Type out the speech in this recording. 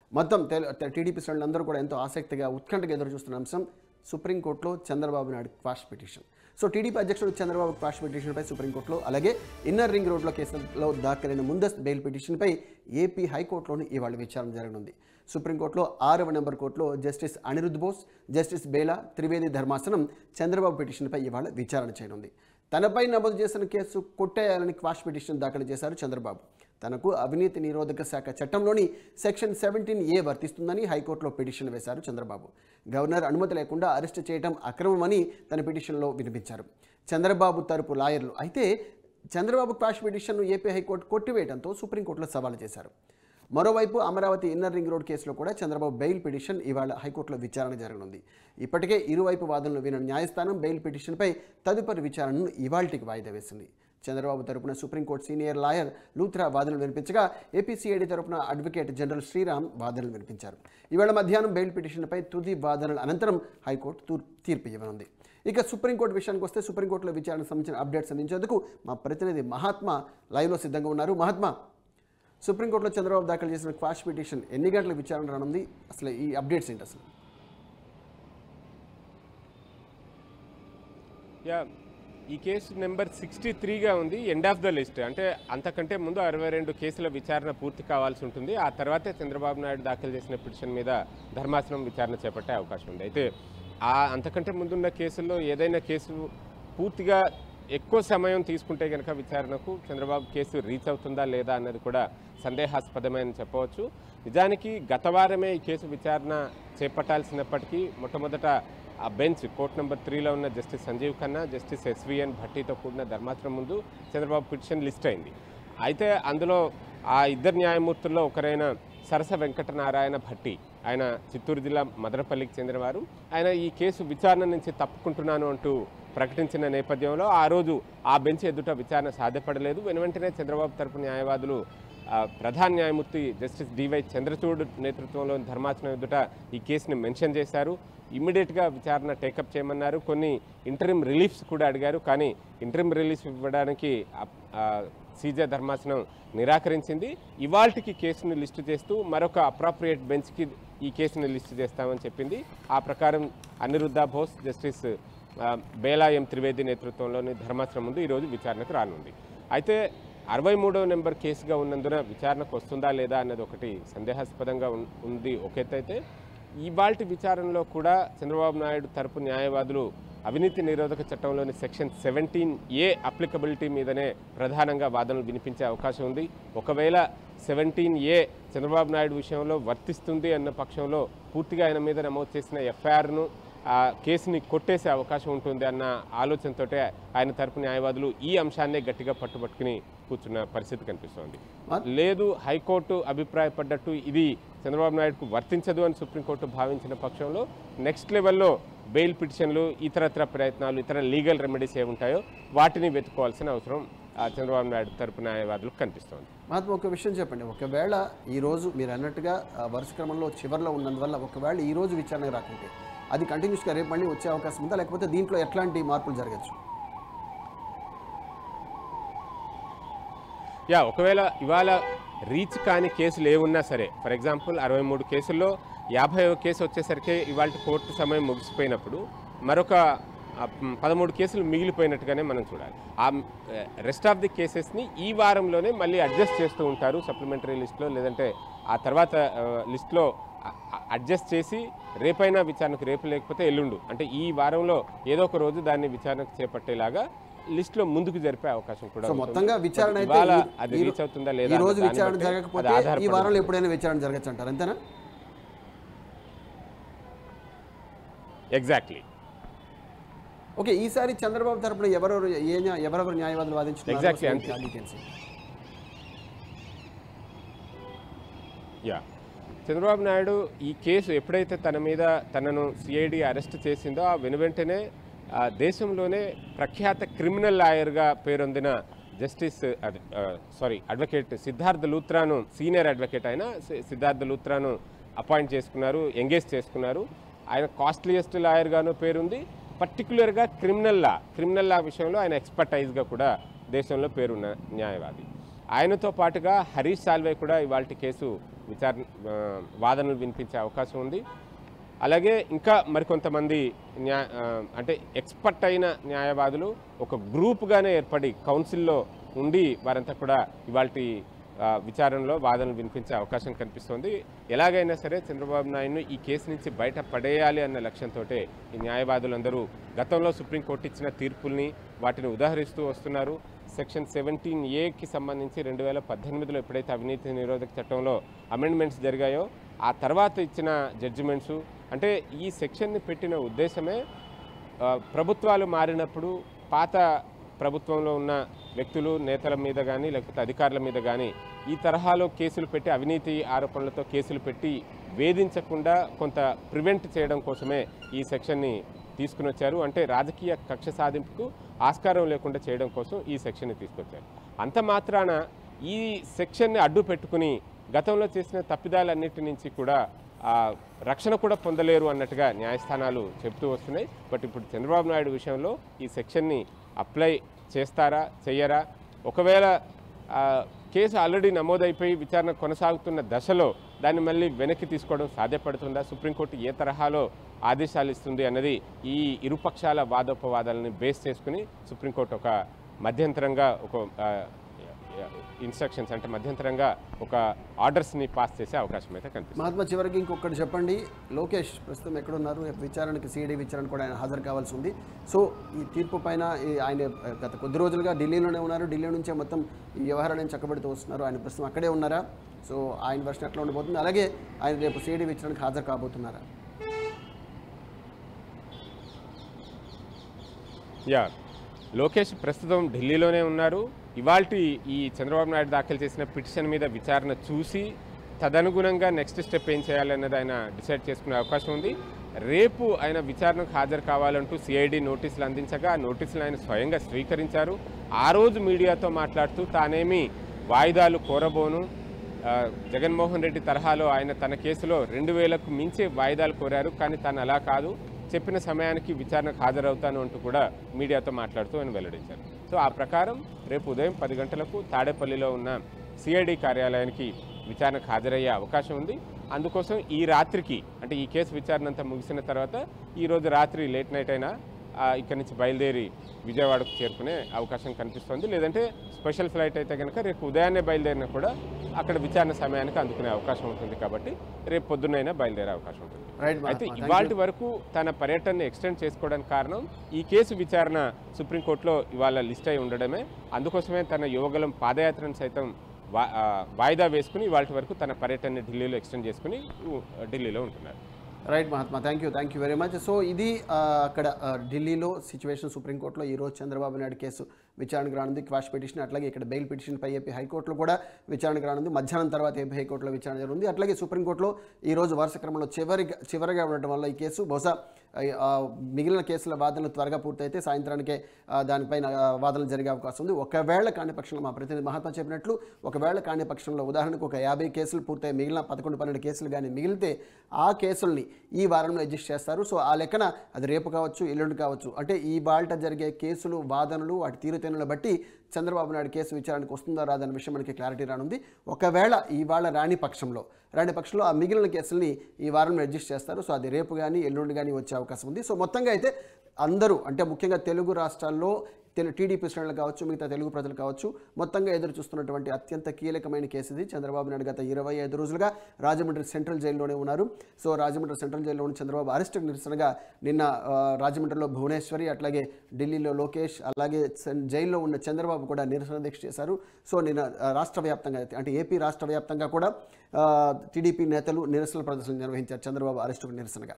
మొత్తం తెల- తె- టీడీపీ శ్రేణులందరూ కూడా ఎంతో ఆసక్తిగా ఉత్కంఠగా ఎదురు చూస్తున్న అంశం సుప్రీంకోర్టులో Chandrababu Naidu quash petition so TDP అధ్యక్షుడు చంద్రబాబు క్వాష్ పిటిషన్పై సుప్రీంకోర్టులో అలాగే ఇన్నర్ రింగ్ రోడ్లో కేసులో దాఖలైన ముందస్తు బెయిల్ పిటిషన్పై ఏపీ హైకోర్టులోని ఇవాళ విచారణ జరగనుంది సుప్రీంకోర్టులో ఆరవ నెంబర్ కోర్టులో జస్టిస్ అనిరుద్ బోస్ జస్టిస్ బేలా త్రివేది ధర్మాసనం చంద్రబాబు పిటిషన్పై ఇవాళ విచారణ చేయనుంది తనపై నమోదు చేసిన కేసు కొట్టేయాలని క్వాష్ పిటిషన్ దాఖలు చేశారు చంద్రబాబు తనకు అవినీతి నిరోధక శాఖ చట్టంలోని సెక్షన్ సెవెంటీన్ ఏ వర్తిస్తుందని హైకోర్టులో పిటిషన్ వేశారు చంద్రబాబు గవర్నర్ అనుమతి లేకుండా అరెస్టు చేయడం అక్రమమని తన పిటిషన్లో వినిపించారు చంద్రబాబు తరపు లాయర్లు అయితే చంద్రబాబు క్వాష్ పిటిషన్ను ఏపీ హైకోర్టు కొట్టివేయడంతో సుప్రీంకోర్టులో సవాలు చేశారు మరోవైపు అమరావతి ఇన్నర్ రింగ్ రోడ్ కేసులో కూడా చంద్రబాబు బెయిల్ పిటిషన్ ఇవాళ హైకోర్టులో విచారణ జరగనుంది ఇప్పటికే ఇరువైపు వాదనలు విన్న న్యాయస్థానం బెయిల్ పిటిషన్పై తదుపరి విచారణను ఇవాల్టికి వాయిదా వేసింది చంద్రబాబు తరపున సుప్రీంకోర్టు సీనియర్ లాయర్ లూథ్రా వాదనలు వినిపించగా ఏపీసీఐడి తరపున అడ్వకేట్ జనరల్ శ్రీరామ్ వాదనలు వినిపించారు ఇవాళ మధ్యాహ్నం బెయిల్ పిటిషన్పై తుది వాదనల అనంతరం హైకోర్టు తూర్- తీర్పు ఇవ్వనుంది ఇక సుప్రీంకోర్టు విషయానికి వస్తే సుప్రీంకోర్టులో విచారణకు సంబంధించిన అప్డేట్స్ అందించేందుకు మా ప్రతినిధి మహాత్మా లైవ్లో సిద్ధంగా ఉన్నారు మహాత్మా సుప్రీంకోర్టులో చంద్రబాబు దాఖలు చేసిన క్వాష్ పిటిషన్ ఎన్ని గంటల విచారణ రానుంది అసలు ఈ అప్డేట్స్ ఏంటి అసలు యా ఈ కేసు నెంబర్ సిక్స్టీ త్రీగా ఉంది ఎండ్ ఆఫ్ ద లిస్ట్ అంటే అంతకంటే ముందు అరవై రెండు కేసుల విచారణ పూర్తి కావాల్సి ఉంటుంది ఆ తర్వాతే చంద్రబాబు నాయుడు దాఖలు చేసిన పిటిషన్ మీద ధర్మాసనం విచారణ చేపట్టే అవకాశం ఉంది అయితే ఆ అంతకంటే ముందున్న కేసుల్లో ఏదైనా కేసు పూర్తిగా ఎక్కువ సమయం తీసుకుంటే కనుక విచారణకు చంద్రబాబు కేసు రీచ్ అవుతుందా లేదా అన్నది కూడా సందేహాస్పదమని చెప్పవచ్చు నిజానికి గత వారమే ఈ కేసు విచారణ చేపట్టాల్సినప్పటికీ మొట్టమొదట ఆ బెంచ్ కోర్ట్ నెంబర్ త్రీలో ఉన్న justice Sanjiv Khanna justice SVN భట్టీతో కూడిన ధర్మాసనం ముందు చంద్రబాబు పిటిషన్ లిస్ట్ అయింది అయితే అందులో ఆ ఇద్దరు న్యాయమూర్తుల్లో ఒకరైన సరస వెంకటనారాయణ భట్టి ఆయన చిత్తూరు జిల్లా మదనపల్లికి చెందినవారు ఆయన ఈ కేసు విచారణ నుంచి తప్పుకుంటున్నాను అంటూ ప్రకటించిన నేపథ్యంలో ఆ రోజు ఆ బెంచ్ ఎదుట విచారణ సాధ్యపడలేదు వెను వెంటనే చంద్రబాబు తరపు న్యాయవాదులు ఆ, ప్రధాన న్యాయమూర్తి జస్టిస్ డివై చంద్రచూడ్ నేతృత్వంలోని ధర్మాసనం ఎదుట ఈ కేసుని మెన్షన్ చేశారు ఇమ్మీడియట్గా విచారణ టేకప్ చేయమన్నారు కొన్ని ఇంటరిమ్ రిలీఫ్స్ కూడా అడిగారు కానీ ఇంటరిమ్ రిలీఫ్ ఇవ్వడానికి సీజే ధర్మాసనం నిరాకరించింది ఇవాల్టికి కేసును లిస్టు చేస్తూ మరొక అప్రాప్రియేట్ బెంచ్కి ఈ కేసును లిస్టు చేస్తామని చెప్పింది ఆ ప్రకారం అనిరుద్ధ బోస్ జస్టిస్ ఆ, బేలా ఎం త్రివేది నేతృత్వంలోని ధర్మాసనం ముందు ఈరోజు విచారణకు రానుంది అయితే అరవై మూడవ నెంబర్ కేసుగా ఉన్నందున విచారణకు వస్తుందా లేదా అన్నది ఒకటి సందేహాస్పదంగా ఉన్- ఉంది ఒక ఎత్తు అయితే ఇవాల్టి విచారణలో కూడా చంద్రబాబు నాయుడు తరపు న్యాయవాదులు అవినీతి నిరోధక చట్టంలోని సెక్షన్ సెవెంటీన్ ఏ అప్లికబిలిటీ మీదనే ప్రధానంగా వాదనలు వినిపించే అవకాశం ఉంది ఒకవేళ సెవెంటీన్ ఏ చంద్రబాబు నాయుడు విషయంలో వర్తిస్తుంది అన్న పక్షంలో పూర్తిగా ఆయన మీద నమోదు చేసిన ఎఫ్ఐఆర్ను ఆ కేసుని కొట్టేసే అవకాశం ఉంటుంది అన్న ఆలోచనతోటే ఆయన తరపు న్యాయవాదులు ఈ అంశాన్నే గట్టిగా పట్టుబట్టుకుని కూర్చున్న పరిస్థితి కనిపిస్తోంది లేదు హైకోర్టు అభిప్రాయపడ్డట్టు ఇది చంద్రబాబు నాయుడుకు వర్తించదు అని సుప్రీంకోర్టు భావించిన పక్షంలో నెక్స్ట్ లెవెల్లో బెయిల్ పిటిషన్లు ఇతరత్ర ప్రయత్నాలు ఇతర లీగల్ రెమెడీస్ ఏముంటాయో వాటిని వెతుకోవాల్సిన అవసరం ఆ చంద్రబాబు నాయుడు తరపు న్యాయవాదులకు కనిపిస్తోంది మహాత్మా ఒక విషయం చెప్పండి ఒకవేళ ఈ రోజు మీరు అన్నట్టుగా ఆ, వరుస క్రమంలో చివరిలో ఉన్నందువల్ల ఒకవేళ ఈ రోజు విచారణ రాకుంటే అది కంటిన్యూస్గా రేపు మళ్ళీ వచ్చే అవకాశం ఉందా లేకపోతే దీంట్లో ఎట్లాంటి మార్పులు జరగచ్చు యా ఒకవేళ ఇవాళ రీచ్ కాని కేసులు ఏమున్నా సరే ఫర్ ఎగ్జాంపుల్ అరవై మూడు కేసుల్లో యాభై కేసు వచ్చేసరికి ఇవాళ కోర్టు సమయం ముగిసిపోయినప్పుడు మరొక ఆ, మ్, పదమూడు కేసులు మిగిలిపోయినట్టుగానే మనం చూడాలి ఆ రెస్ట్ ఆఫ్ ది కేసెస్ని ఈ వారంలోనే మళ్ళీ అడ్జస్ట్ చేస్తూ ఉంటారు సప్లిమెంటరీ లిస్ట్లో లేదంటే ఆ తర్వాత లిస్ట్లో అడ్జస్ట్ చేసి రేపైనా విచారణకు రేపు లేకపోతే ఎల్లుండు అంటే ఈ వారంలో ఏదో ఒక రోజు దాన్ని విచారణకు చేపట్టేలాగా లిస్ట్లో ముందుకు జరిపే అవకాశం కూడా సో ఉంటుంది. మొత్తంగా విచారణ అయితే ఇవాళ ఈ- అది ఈ రీచ్ అవుతుందా లేదా ఈ రోజు అన్న దాన్ని విచారణ బట్టి జరగకపోతే అది ఈ ఆధారపడి వారంలో ఎప్పుడైనా విచారణ జరగచ్చు అంటారు అంతేనా ఎగ్జాక్ట్లీ ఓకే ఈసారి చంద్రబాబు తరపున ఎవరెవరు ఏ న్యా- ఎవరెవరు న్యాయవాదులు వాదించున్నారు Exactly, అసలు అంతే. ఆ details. యా చంద్రబాబు నాయుడు ఈ కేసు ఎప్పుడైతే తన మీద తనను సిఐడి అరెస్ట్ చేసిందో ఆ వెనువెంటనే ఆ దేశంలోనే ప్రఖ్యాత క్రిమినల్ లాయర్గా పేరొందిన జస్టిస్ అది, ఆ, సారీ అడ్వకేట్ సిద్ధార్థ లూత్రాను సీనియర్ అడ్వకేట్ అయిన సి- సిద్ధార్థ లూత్రాను అపాయింట్ చేసుకున్నారు ఎంగేజ్ చేసుకున్నారు ఆయన కాస్ట్లీయెస్ట్ లాయర్గాను పేరుంది పర్టికులర్గా క్రిమినల్ లా క్రిమినల్ లా విషయంలో ఆయన ఎక్స్పర్టైజ్గా కూడా దేశంలో పేరున్న న్యాయవాది ఆయనతో పాటుగా హరీష్ సాల్వే కూడా ఇవాళ కేసు విచారణ ఆ, వాదనలు వినిపించే అవకాశం ఉంది అలాగే ఇంకా మరికొంతమంది న్యా ఆ, అంటే ఎక్స్పర్ట్ అయిన న్యాయవాదులు ఒక గ్రూప్గానే ఏర్పడి కౌన్సిల్లో ఉండి వారంతా కూడా ఇవాళ విచారణలో వాదనలు వినిపించే అవకాశం కనిపిస్తోంది ఎలాగైనా సరే చంద్రబాబు నాయుడును ఈ కేసు నుంచి బయట పడేయాలి అన్న లక్ష్యంతో ఈ న్యాయవాదులందరూ గతంలో సుప్రీంకోర్టు ఇచ్చిన తీర్పుల్ని వాటిని ఉదాహరిస్తూ వస్తున్నారు సెక్షన్ సెవెంటీన్ ఏకి సంబంధించి రెండు వేల పద్దెనిమిదిలో ఎప్పుడైతే అవినీతి నిరోధక చట్టంలో అమెండ్మెంట్స్ జరిగాయో ఆ తర్వాత ఇచ్చిన జడ్జిమెంట్స్ అంటే ఈ సెక్షన్ని పెట్టిన ఉద్దేశమే ఆ, ప్రభుత్వాలు మారినప్పుడు పాత ప్రభుత్వంలో ఉన్న వ్యక్తులు నేతల మీద కానీ లేకపోతే అధికారుల మీద కానీ ఈ తరహాలో కేసులు పెట్టి అవినీతి ఆరోపణలతో కేసులు పెట్టి వేధించకుండా కొంత ప్రివెంట్ చేయడం కోసమే ఈ సెక్షన్ని తీసుకుని వచ్చారు అంటే రాజకీయ కక్ష సాధింపుకు ఆస్కారం లేకుండా చేయడం కోసం ఈ సెక్షన్ని తీసుకొచ్చారు అంత మాత్రాన ఈ సెక్షన్ని అడ్డు పెట్టుకుని గతంలో చేసిన తప్పిదాలన్నిటి నుంచి కూడా ఆ, రక్షణ కూడా పొందలేరు అన్నట్టుగా న్యాయస్థానాలు చెప్తూ వస్తున్నాయి బట్ ఇప్పుడు చంద్రబాబు నాయుడు విషయంలో ఈ సెక్షన్ని అప్లై చేస్తారా చెయ్యరా ఒకవేళ ఆ, కేసు ఆల్రెడీ నమోదైపోయి విచారణ కొనసాగుతున్న దశలో దాన్ని మళ్ళీ వెనక్కి తీసుకోవడం సాధ్యపడుతుందా సుప్రీంకోర్టు ఏ తరహాలో ఆదేశాలు ఇస్తుంది అన్నది ఈ ఇరుపక్షాల వాదోపవాదాలని బేస్ చేసుకుని సుప్రీంకోర్టు ఒక మధ్యంతరంగా ఒక ఆ, ఇన్స్ట్రక్షన్స్ అంటే మధ్యంతరంగా ఒక ఆర్డర్స్ని పాస్ చేసే అవకాశం అయితే కనిపిస్తుంది మహాత్మా చివరికి ఇంకొకటి చెప్పండి లోకేష్ ప్రస్తుతం ఎక్కడున్నారు రేపు విచారణకి సిఐడి విచారణ కూడా ఆయన హాజరు కావాల్సి ఉంది సో ఈ తీర్పు పైన ఈ ఆయన గత కొద్ది రోజులుగా ఢిల్లీలోనే ఉన్నారు ఢిల్లీ నుంచే మొత్తం ఈ వ్యవహారాలను చక్కబెడుతూ వస్తున్నారు ఆయన ప్రస్తుతం అక్కడే ఉన్నారా సో ఆయన వర్షన్ ఎట్లా ఉండబోతుంది అలాగే ఆయన రేపు సిఐడి విచారణకు హాజరు కాబోతున్నారా యా లోకేష్ ప్రస్తుతం ఢిల్లీలోనే ఉన్నారు ఇవాల్టి ఈ చంద్రబాబు నాయుడు దాఖలు చేసిన పిటిషన్ మీద విచారణ చూసి తదనుగుణంగా నెక్స్ట్ స్టెప్ ఏం చేయాలన్నది ఆయన డిసైడ్ చేసుకునే అవకాశం ఉంది రేపు ఆయన విచారణకు హాజరు కావాలంటూ సిఐడి నోటీసులు అందించగా ఆ నోటీసులు ఆయన స్వయంగా స్వీకరించారు ఆ రోజు మీడియాతో మాట్లాడుతూ తానేమి వాయిదాలు కోరబోను ఆ, జగన్మోహన్ రెడ్డి తరహాలో ఆయన తన కేసులో రెండు వేలకు మించే వాయిదాలు కోరారు కానీ తను అలా కాదు చెప్పిన సమయానికి విచారణకు హాజరవుతాను అంటూ కూడా మీడియాతో మాట్లాడుతూ ఆయన వెల్లడించారు సో ఆ ప్రకారం రేపు ఉదయం పది గంటలకు తాడేపల్లిలో ఉన్న సిఐడి కార్యాలయానికి విచారణకు హాజరయ్యే అవకాశం ఉంది అందుకోసం ఈ రాత్రికి అంటే ఈ కేసు విచారణ అంతా ముగిసిన తర్వాత ఈ రోజు రాత్రి లేట్ నైట్ అయినా ఆ, ఇక్కడి నుంచి బయలుదేరి విజయవాడకు చేరుకునే అవకాశం కనిపిస్తుంది లేదంటే స్పెషల్ ఫ్లైట్ అయితే కనుక రేపు ఉదయాన్నే బయలుదేరినా కూడా అక్కడ విచారణ సమయానికి అందుకునే అవకాశం ఉంటుంది కాబట్టి రేపు పొద్దున్నైనా బయలుదేరే అవకాశం ఉంటుంది రైట్ అయితే మహాత్మా ఇవాళ వరకు తన పర్యటనని ఎక్స్టెండ్ చేసుకోవడానికి కారణం ఈ కేసు విచారణ సుప్రీంకోర్టులో ఇవాళ లిస్ట్ అయి ఉండడమే అందుకోసమే తన యువగలం పాదయాత్రను సైతం వా- ఆ, వాయిదా వేసుకుని ఇవాళ వరకు తన పర్యటనని ఢిల్లీలో ఎక్స్టెండ్ చేసుకుని ఉ, ఢిల్లీలో ఉంటున్నారు right Mahatma thank you thank you very much so ఇది ఆ, అక్కడ ఆ, ఢిల్లీలో సిచ్యువేషన్ సుప్రీంకోర్టులో ఈరోజు చంద్రబాబు నాయుడు కేసు విచారణకు రానుంది క్వాష్ పిటిషన్ అట్లాగే ఇక్కడ బెయిల్ పిటిషన్పై ఏపీ హైకోర్టులో కూడా విచారణకు రానుంది మధ్యాహ్నం తర్వాత ఏపీ హైకోర్టులో విచారణ జరుగుతుంది అట్లాగే సుప్రీంకోర్టులో ఈరోజు వరుస క్రమంలో చివరిగా చివరిగా ఉండటం వల్ల ఈ కేసు బహుశా ఆ, మిగిలిన కేసుల వాదనలు త్వరగా పూర్తయితే సాయంత్రానికే ఆ, దానిపైన ఆ, వాదనలు జరిగే అవకాశం ఉంది ఒకవేళ కాని పక్షంలో మా ప్రతినిధి మహాత్మా చెప్పినట్లు ఒకవేళ కాని పక్షంలో ఉదాహరణకు ఒక యాభై కేసులు పూర్తయి మిగిలిన పదకొండు పన్నెండు కేసులు కానీ మిగిలితే ఆ కేసుల్ని ఈ వారంలో అడ్జస్ట్ చేస్తారు సో ఆ లెక్కన అది రేపు కావచ్చు ఎల్లుండి కావచ్చు అంటే ఈ బాల్ట జరిగే కేసులు వాదనలు వాటి తీరుతెన్నులు బట్టి చంద్రబాబు నాయుడు కేసు విచారణకు వస్తుందా రాదన్న విషయం మనకి క్లారిటీ రానుంది ఒకవేళ ఇవాళ రాని పక్షంలో రాని పక్షంలో ఆ మిగిలిన కేసుల్ని ఈ వారంలో అడ్జస్ట్ చేస్తారు సో అది రేపు కానీ ఎల్లుండి కానీ వచ్చే అవకాశం ఉంది సో మొత్తంగా అయితే అందరూ అంటే ముఖ్యంగా తెలుగు రాష్ట్రాల్లో తెలు టీడీపీ శ్రేణులు కావచ్చు మిగతా తెలుగు ప్రజలు కావచ్చు మొత్తంగా ఎదురు చూస్తున్నటువంటి అత్యంత కీలకమైన కేసు ఇది చంద్రబాబు నాయుడు గత ఇరవై ఐదు రోజులుగా రాజమండ్రి సెంట్రల్ జైల్లోనే ఉన్నారు సో రాజమండ్రి సెంట్రల్ జైల్లో ఉన్న చంద్రబాబు అరెస్టుకు నిరసనగా నిన్న ఆ, రాజమండ్రిలో భువనేశ్వరి అట్లాగే ఢిల్లీలో లోకేష్ అలాగే సెన్- జైల్లో ఉన్న చంద్రబాబు కూడా నిరసన దీక్ష చేశారు సో నిన్న ఆ, రాష్ట్ర వ్యాప్తంగా అయితే అంటే ఏపీ రాష్ట్ర వ్యాప్తంగా కూడా టీడీపీ నేతలు నిరసన ప్రదర్శనలు నిర్వహించారు చంద్రబాబు అరెస్టుకు నిరసనగా